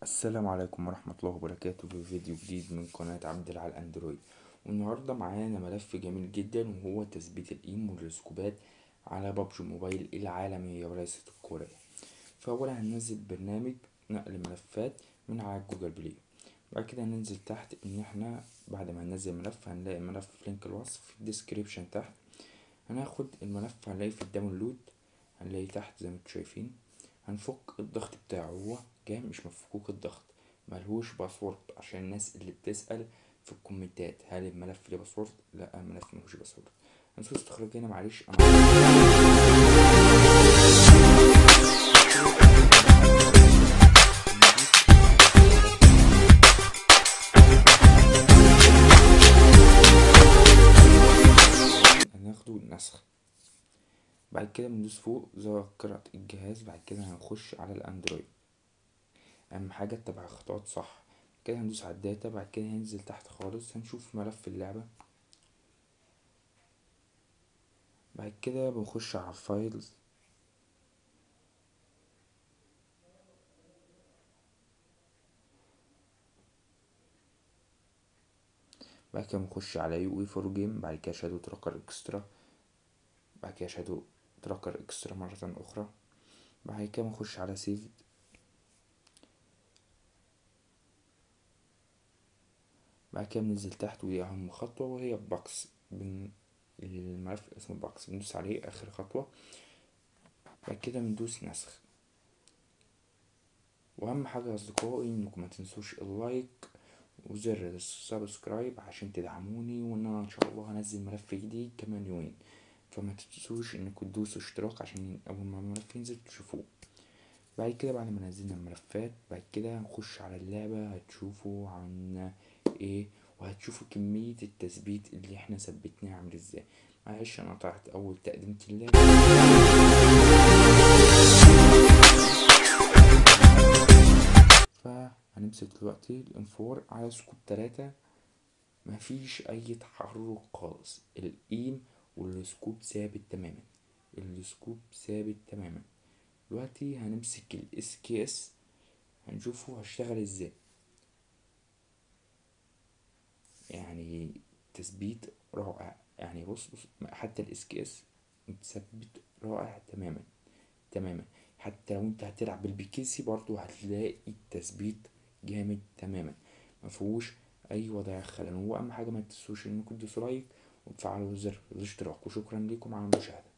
السلام عليكم ورحمة الله وبركاته في فيديو جديد من قناة عبد العال اندرويد والنهاردة معانا ملف جميل جدا وهو تثبيت الايم والرسكوبات على بابجي موبايل العالمية وليست الكورية فأولا هننزل برنامج نقل ملفات من على جوجل بلاي بعد كده هننزل تحت ان احنا بعد ما هننزل ملف هنلاقي ملف في لينك الوصف في الديسكريبشن تحت هناخد الملف هنلاقيه في الداونلود هنلاقيه تحت زي ما انتم شايفين هنفك الضغط بتاعه هو جاي مش مفكوك الضغط ملهوش باسورد عشان الناس اللي بتسأل في الكومنتات هل الملف ليه باسورد لا الملف ملهوش باسورد هنسوي استخراج هنا معلش انا هناخده نسخ بعد كده بندوس فوق ذاكرة الجهاز بعد كده هنخش على الاندرويد اهم حاجة اتبع الخطوات صح كده هندوس على الداتا بعد كده هننزل تحت خالص هنشوف ملف اللعبة بعد كده بنخش على الفايلز بعد كده بنخش على يو اي فور جيم بعد كده شادو تراكر اكسترا بعد كده شادو تراكر اكسترا مرة اخرى بعد كده بنخش على سيف بعد كده بننزل تحت ودي اهم خطوة وهي بوكس بن... الملف اسمه بوكس بندوس عليه اخر خطوة بعد كده بندوس نسخ واهم حاجة يا اصدقائي انكم ما تنسوش اللايك وزر السبسكرايب عشان تدعموني وان انا ان شاء الله هنزل ملف جديد كمان يومين فما تنسوش انكم تدوسوا اشتراك عشان اول ما الملف ينزل تشوفوه بعد كده بعد ما نزلنا الملفات بعد كده هنخش على اللعبة هتشوفوا عن ايه وهتشوفوا كمية التثبيت اللي احنا ثبتناه عامل ازاي معلش انا قطعت اول تقديمة اللعبة فهنمسك دلوقتي الانفور على سكوب تلاتة مفيش اي تحرك خالص الايم والسكوب ثابت تماما السكوب ثابت تماما دلوقتي هنمسك الاس كي اس هنشوفه هشتغل ازاي يعني تثبيت رائع يعني بص بص حتى الاس كي اس متثبت رائع تماما تماما حتى لو انت هتلعب بالبيكيسي برضو هتلاقي التثبيت جامد تماما مفيهوش اي وضع خلل هو اهم حاجه ما تنسوش انكم تدوسوا لايك وتفعلوا زر الاشتراك وشكرا لكم على المشاهده